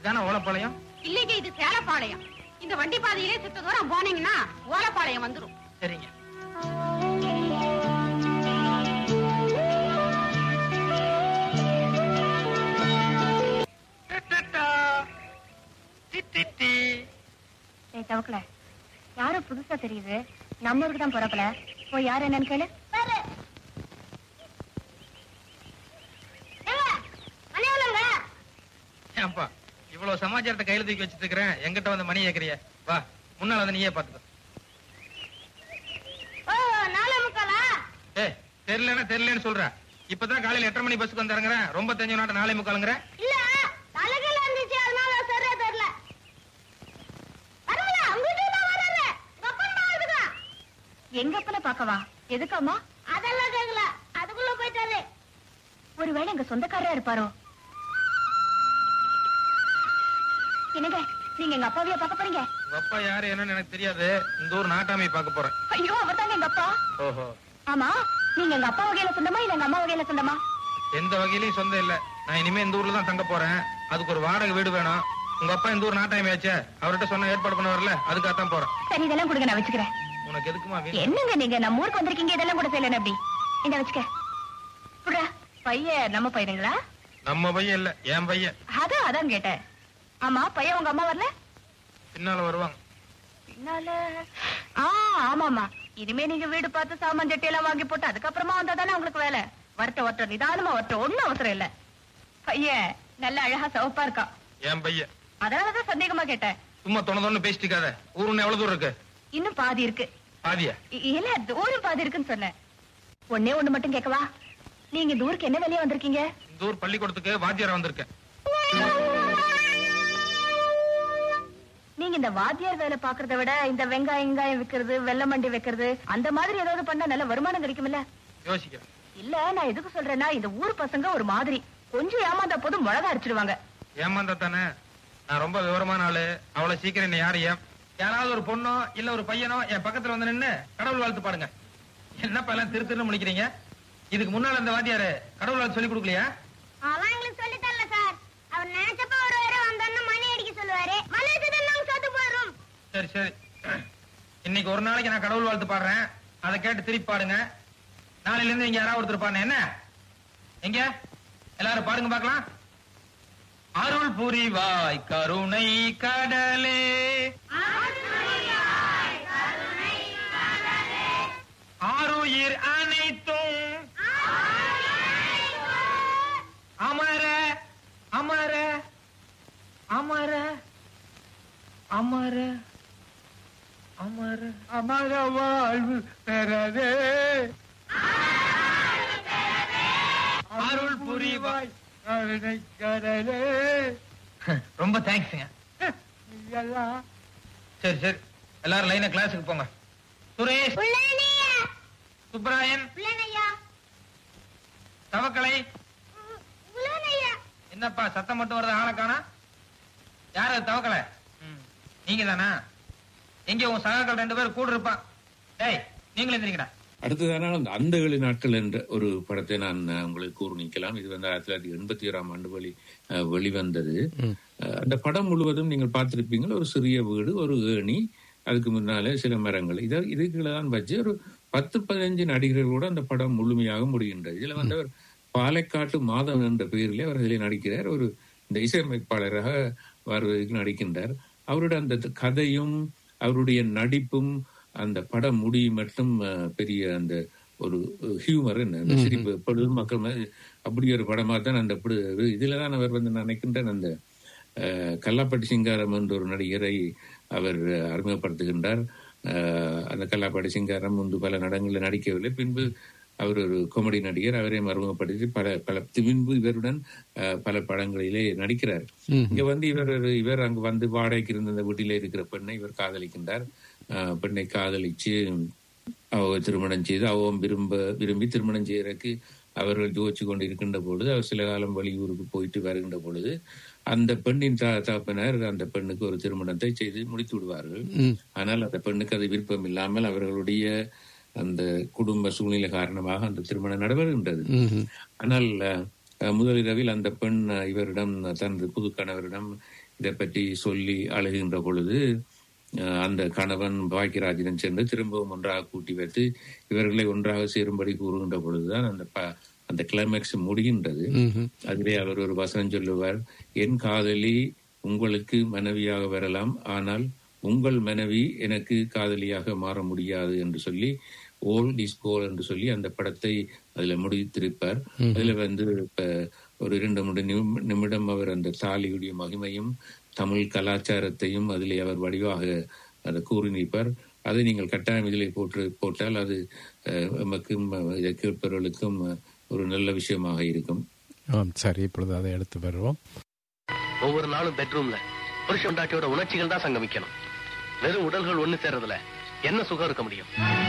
இதானே ஓலப்பாளையம் இல்லைங்க இது சேலப்பாளையம் இந்த வண்டி பாதையிலே சுத்த தூரம் போனீங்கன்னா ஓலப்பாளையம் வந்துரும் சரிங்க டட்டட்டா. டிட்டிட்டி. ஏய் தவக்கல யாரும் புதுசா தெரியுது நம்ம ஊருக்கு தான் பிறக்கல போய் யார் என்னன்னு கேளு ஏன்பா இவ்வளவு சமாச்சாரத்தை கையில தூக்கி வச்சிட்டு இருக்கிறேன் எங்கிட்ட வந்து மணி கேக்குறிய வா முன்னால வந்து நீயே பாத்துக்கோ நாளை முக்காலா ஏ தெரியலன்னா தெரியலன்னு சொல்ற இப்பதான் காலையில எட்டரை மணி பஸ்ஸுக்கு வந்து இறங்குறேன் ரொம்ப தெரிஞ்ச நாட்டு நாளை முக்காலுங்கிற இல்ல தலைகள் இருந்துச்சு அதனால சரியா தெரியல பரவாயில்ல அங்கிட்டு தான் வராரு எங்க அப்பன பாக்கவா எதுக்காமா அதெல்லாம் கேக்கல அதுக்குள்ள போயிட்டாரு ஒருவேளை எங்க சொந்தக்காரரா இருப்பாரோ என்னங்க நீங்க எங்க அப்பாவையா பார்க்க போறீங்க உங்க அப்பா யாரு என்னன்னு எனக்கு தெரியாது இந்த ஊர் நாட்டாமை பார்க்க போறேன் ஐயோ அவர் தாங்க எங்க அப்பா ஓஹோ ஆமா நீங்க எங்க அப்பா வகையில சொந்தமா இல்ல எங்க அம்மா வகையில சொந்தமா எந்த வகையிலயும் சொந்தம் இல்ல நான் இனிமே இந்த ஊர்ல தான் தங்க போறேன் அதுக்கு ஒரு வாடகை வீடு வேணும் உங்க அப்பா இந்த ஊர் நாட்டாமையாச்சே அவர்கிட்ட சொன்ன ஏற்பாடு பண்ண வரல அதுக்காகத்தான் போறேன் சரி இதெல்லாம் கொடுங்க நான் வச்சுக்கிறேன் உனக்கு எதுக்குமா வீடு என்னங்க நீங்க நம்ம ஊருக்கு வந்திருக்கீங்க இதெல்லாம் கூட செய்யல அப்படி இந்த வச்சுக்க புடா பையன் நம்ம பையனுங்களா நம்ம பையன் இல்ல என் பையன் அதான் அதான் கேட்டேன் ஆமா பையன் உங்க அம்மா வரல பின்னால வருவாங்க பின்னால ஆ ஆமாமா இனிமே நீங்க வீடு பார்த்து சாமான் சட்டி எல்லாம் வாங்கி போட்டு அதுக்கப்புறமா வந்தா தானே உங்களுக்கு வேலை வரட்ட வரட்ட நிதானமா வரட்ட ஒண்ணும் அவசரம் இல்ல பையன் நல்ல அழகா சிவப்பா இருக்கான் என் பையன் அதனாலதான் சந்தேகமா கேட்டேன் சும்மா தொண தொண்ணு பேசிட்டு இருக்காத ஊருன்னு எவ்வளவு தூரம் இருக்கு இன்னும் பாதி இருக்கு பாதியா இ- இல்ல தூரம் பாதி இருக்குன்னு சொன்னேன் ஒண்ணே ஒண்ணு மட்டும் கேட்கவா நீங்க இந்த ஊருக்கு என்ன வேலையா வந்திருக்கீங்க இந்த ஊர் பள்ளிக்கூடத்துக்கு வாத்தியாரா வந்திருக்கேன் நீங்க இந்த வாத்தியார் வேலை பாக்குறத விட இந்த வெங்காயம் வெங்காயம் விக்கிறது வெள்ளை மண்டி வைக்கிறது அந்த மாதிரி ஏதாவது பண்ணா நல்ல வருமானம் கிடைக்கும்ல யோசிக்கிறேன் இல்ல நான் எதுக்கு சொல்றேன்னா இந்த ஊர் பசங்க ஒரு மாதிரி கொஞ்சம் ஏமாந்தா போதும் மிளகா அரைச்சிடுவாங்க ஏமாந்தா தானே நான் ரொம்ப விவரமான ஆளு அவ்வளவு சீக்கிரம் என்ன யாரு ஏன் யாராவது ஒரு பொண்ணோ இல்ல ஒரு பையனோ என் பக்கத்துல வந்து நின்னு கடவுள் வாழ்த்து பாடுங்க என்னப்பா எல்லாம் திரு திருன்னு முடிக்கிறீங்க இதுக்கு முன்னால இந்த வாத்தியாரு கடவுள் வாழ்த்து சொல்லி கொடுக்கலையா அவன் எங்களுக்கு சொல்லி தரல சார் அவர் நினைச்சப்ப ஒரு வேற வந்தோன்னு மணி அடிக்க சொல்லுவாரு மணி அடிச்சது நாங்க சோத்து போயிடும் சரி சரி இன்னைக்கு ஒரு நாளைக்கு நான் கடவுள் வாழ்த்து பாடுறேன் அதை கேட்டு திருப்பி பாடுங்க நாளையில இருந்து இங்க யாராவது ஒருத்தர் பாருங்க என்ன எங்க எல்லாரும் பாடுங்க பார்க்கலாம் அருள் புரிவாய் கருணை கடலே ஆருயிர் அனைத்தும் அமர அமர அமர அமர அமர அமர வாழ்வு பெறவே அருள் புரிவாய் கருணை கடலே ரொம்ப தேங்க்ஸ்ங்க சரி சரி எல்லாரும் லைனா கிளாஸுக்கு போங்க சுரேஷ் சுப்ராயன் தவக்கலை என்னப்பா சத்தம் மட்டும் வருது ஆளை காணா யாரு அது தவக்கலை நீங்க தானா எங்க உன் சகாக்கள் ரெண்டு பேரும் கூட இருப்பான் டேய் நீங்களும் எந்திரிங்கடா அடுத்ததான அந்த அந்தகளி நாட்கள் என்ற ஒரு படத்தை நான் அஹ், உங்களுக்கு கூறு நிக்கலாம் இது வந்து ஆயிரத்தி தொள்ளாயிரத்தி எண்பத்தி ஓராம் ஆண்டு வெளி அஹ், வெளிவந்தது அஹ், அந்த படம் முழுவதும் நீங்கள் பார்த்திருப்பீங்க ஒரு சிறிய வீடு ஒரு ஏணி அதுக்கு முன்னாலே சில மரங்கள் இதை இதுக்குள்ள தான் வச்சு ஒரு பத்து பதினஞ்சு நடிகர்களோட அந்த படம் முழுமையாக முடிகின்றது இதுல வந்து அவர் பாலைக்காட்டு மாதவன் என்ற பெயரிலே அவர் இதிலே நடிக்கிறார் ஒரு இந்த இசையமைப்பாளராக வருவதற்கு நடிக்கின்றார் அவருடைய அந்த கதையும் அவருடைய நடிப்பும் அந்த படம் முடி மட்டும் அஹ், பெரிய அந்த ஒரு ஹியூமர் என்ன அந்த சிரிப்பு பொழுது மக்கள் மாதிரி அப்படி ஒரு படமா தான் அந்த அப்படி ஒரு இதுல தான் அவர் வந்து நான் நினைக்கின்றேன் அந்த அஹ், கல்லாப்பட்டி சிங்காரம் என்ற ஒரு நடிகரை அவர் அறிமுகப்படுத்துகின்றார் அஹ், அந்த கல்லாப்பாடி சிங்காரம் முன்பு பல நடங்களில் நடிக்கவில்லை பின்பு அவர் ஒரு காமெடி நடிகர் அவரை அறிமுகப்படுத்தி பல பல பின்பு இவருடன் அஹ், பல படங்களிலே நடிக்கிறார் இங்க வந்து இவர் ஒரு- இவர் அங்கு வந்து வாடகைக்கு இருந்த அந்த வீட்டிலே இருக்கிற பெண்ணை இவர் காதலிக்கின்றார் அஹ், பெண்ணை காதலிச்சு அவ திருமணம் செய்து அவன் விரும்ப விரும்பி திருமணம் செய்யறதுக்கு அவர்கள் யோசிச்சு கொண்டு இருக்கின்ற பொழுது அவர் சில காலம் வெளியூருக்கு போயிட்டு வருகின்ற பொழுது அந்த பெண்ணின் தா தாப்பினர் அந்த பெண்ணுக்கு ஒரு திருமணத்தை செய்து முடித்து விடுவார்கள் ஆனால் அந்த பெண்ணுக்கு அது விருப்பம் இல்லாமல் அவர்களுடைய அந்த குடும்ப சூழ்நிலை காரணமாக அந்த திருமணம் நடைபெறுகின்றது ஆனால் அஹ், முதலிரவில் அந்த பெண் அஹ், இவரிடம் தனது புது கணவரிடம் இதை பற்றி சொல்லி அழுகின்ற பொழுது அஹ், அந்த கணவன் பாக்கியராஜிடம் சென்று திரும்பவும் ஒன்றாக கூட்டி வைத்து இவர்களை ஒன்றாக சேரும்படி கூறுகின்ற பொழுதுதான் அந்த ப- அந்த கிளைமேக்ஸ் முடிகின்றது அதிலே அவர் ஒரு வசனம் சொல்லுவார் என் காதலி உங்களுக்கு மனைவியாக வரலாம் ஆனால் உங்கள் மனைவி எனக்கு காதலியாக மாற முடியாது என்று சொல்லி ஓல்ட் இஸ் கோல் என்று சொல்லி அந்த படத்தை அதுல முடித்திருப்பார் அதுல வந்து இப்ப ஒரு இரண்டு மூன்று நிமி- நிமிடம் அவர் அந்த தாலியுடைய மகிமையும் தமிழ் கலாச்சாரத்தையும் அதிலே அவர் வடிவாக அதை கூறினிருப்பார் அதை நீங்கள் கட்டாயம் இதிலே போட்டு போட்டால் அது அஹ், எமக்கும் அஹ், இதை கேட்பவர்களுக்கும் அஹ், ஒரு நல்ல விஷயமாக இருக்கும் ஆம் சரி இப்பொழுது அதை எடுத்து வருவோம் ஒவ்வொரு நாளும் பெட்ரூம்ல புருஷ பொண்டாட்டியோட உணர்ச்சிகள் தான் சங்கமிக்கணும் வெறும் உடல்கள் ஒண்ணு சேர்றதுல என்ன சுகம் இருக்க முடியும்